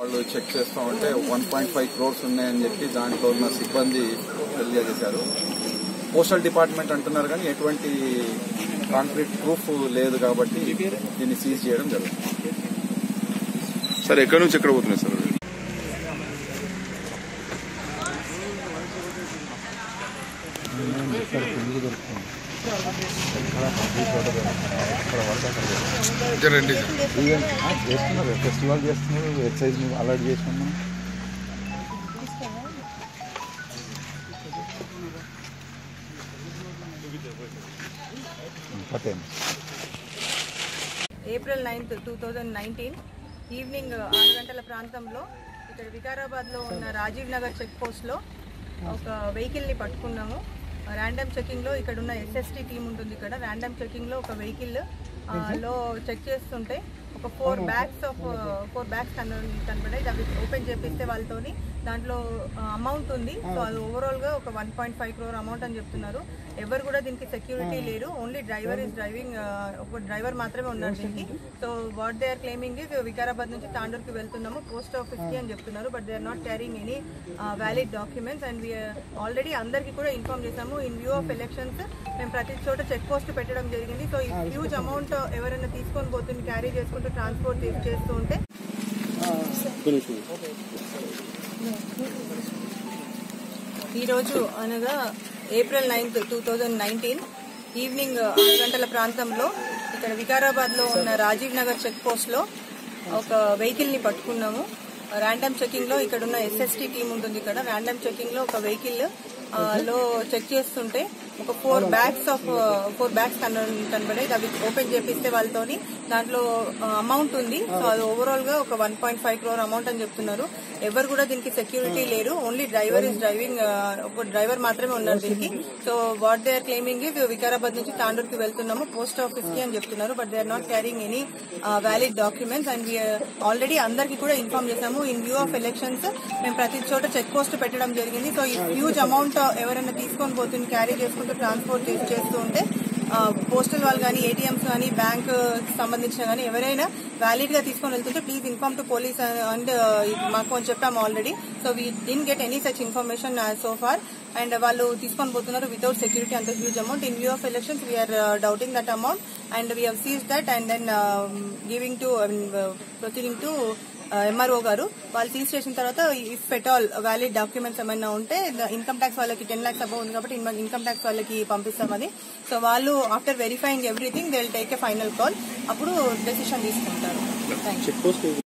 వాళ్ళు చెక్ చేస్తా ఉంటే వన్ పాయింట్ ఫైవ్ క్రోర్స్ ఉన్నాయని చెప్పి దాంట్లో ఉన్న సిబ్బంది తెలియజేశారు పోస్టల్ డిపార్ట్మెంట్ అంటున్నారు కానీ ఎటువంటి కాంక్రీట్ ప్రూఫ్ లేదు కాబట్టి దీన్ని సీజ్ చేయడం జరుగుతుంది సార్ ఎక్కడి నుంచి ఎక్కడ పోతున్నాయి సార్ రండి చేస్తున్నారు ఫెస్టివల్ చేస్తున్నారు ఎక్సైజ్ అలర్ట్ చేసినాం మనం పట్టేం April ninth two thousand nineteen evening ఆరు గంటల ప్రాంతంలో ఇక్కడ వికారాబాద్లో ఉన్న రాజీవ్ నగర్ చెక్ పోస్ట్లో ఒక వెహికల్ని పట్టుకున్నాము ర్యాండమ్ చెకింగ్లో ఇక్కడ ఉన్న ఎస్ఎస్టీ టీం ఉంటుంది ఇక్కడ ర్యాండమ్ చెకింగ్లో ఒక వెహికల్ లో చెక్ చేస్తుంటే ఒక four bags of four bags కన కనబడాయి అవి ఓపెన్ చేపిస్తే వాళ్ళతోని దాంట్లో అమౌంట్ ఉంది సో అది ఓవరాల్గా ఒక one point five crore amount అని చెప్తున్నారు ఎవరు కూడా దీనికి సెక్యూరిటీ లేరు ఓన్లీ డ్రైవర్ ఇస్ డ్రైవింగ్ ఒక డ్రైవర్ మాత్రమే ఉన్నారు దీనికి so what they are claiming is Vikarabad నుంచి తాండూర్కి వెళ్తున్నాము పోస్ట్ ఆఫీస్కి అని చెప్తున్నారు but they are not carrying any valid documents and already అందరికీ కూడా ఇన్ఫార్మ్ చేశాము ఇన్ వ్యూ ఆఫ్ ఎలక్షన్స్ మేము ప్రతి చోట చెక్ పోస్ట్ పెట్టడం జరిగింది సో ఈ హ్యూజ్ అమౌంట్ ఎవరైనా తీసుకొని పోతుంది క్యారీ చేసుకుంటూ ట్రాన్స్పోర్ట్ చేస్తూ ఉంటే ఈరోజు అనగా April ninth two thousand nineteen evening ఆరు గంటల ప్రాంతంలో ఇక్కడ వికారాబాద్లో ఉన్న రాజీవ్ నగర్ చెక్ పోస్ట్లో ఒక వెహికల్ని పట్టుకున్నాము ర్యాండమ్ చెకింగ్లో ఇక్కడ ఉన్న ఎస్ఎస్టీ టీం ఉంటుంది ఇక్కడ ర్యాండమ్ చెకింగ్లో ఒక వెహికల్ లో చెక్ చేస్తుంటే ఒక four bags of four bags కన కనబడాయి అవి ఓపెన్ చేపిస్తే వాళ్ళతోని దాంట్లో అమౌంట్ ఉంది సో అది ఓవరాల్ గా ఒక one point five crore amount అని చెప్తున్నారు ఎవరు కూడా దీనికి సెక్యూరిటీ లేరు ఓన్లీ డ్రైవర్ ఇస్ డ్రైవింగ్ ఒక డ్రైవర్ మాత్రమే ఉన్నారు దీనికి so what they are claiming is Vikarabad నుంచి తాండూర్కి వెళ్తున్నాము పోస్ట్ ఆఫీస్ కి అని చెప్తున్నారు but they are not carrying any valid documents and already అందరికీ కూడా ఇన్ఫార్మ్ చేశాము ఇన్ వ్యూ ఆఫ్ ఎలక్షన్స్ మేము ప్రతి చోట చెక్ పోస్ట్ పెట్టడం జరిగింది సో ఈ హ్యూజ్ అమౌంట్ ఎవరైనా తీసుకొని పోతుంది క్యారీ చేసుకుంటూ ట్రాన్స్పోర్ట్ చేస్తూ ఉంటే పోస్టల్ వాళ్ళు కానీ ఏటీఎంస్ కానీ బ్యాంక్ సంబంధించిన కానీ ఎవరైనా వ్యాలిడ్ గా తీసుకొని వెళ్తుంటే please inform to police and మాకు అని చెప్పాము already so we didn't get any such information so far and వాళ్ళు తీసుకొని పోతున్నారు వితౌట్ సెక్యూరిటీ అంత huge amount in view of elections we are doubting that amount and we have seize that and then giving to proceeding to MRO గారు వాళ్ళు seize చేసిన తర్వాత if at all valid documents ఏమైనా ఉంటే ఇన్కమ్ ట్యాక్స్ వాళ్ళకి ten lakhs above ఉంది కాబట్టి income tax వాళ్ళకి పంపిస్తామని సో వాళ్ళు after verifying everything they will take a final call అప్పుడు డెసిషన్ తీసుకుంటారు థ్యాంక్ యూ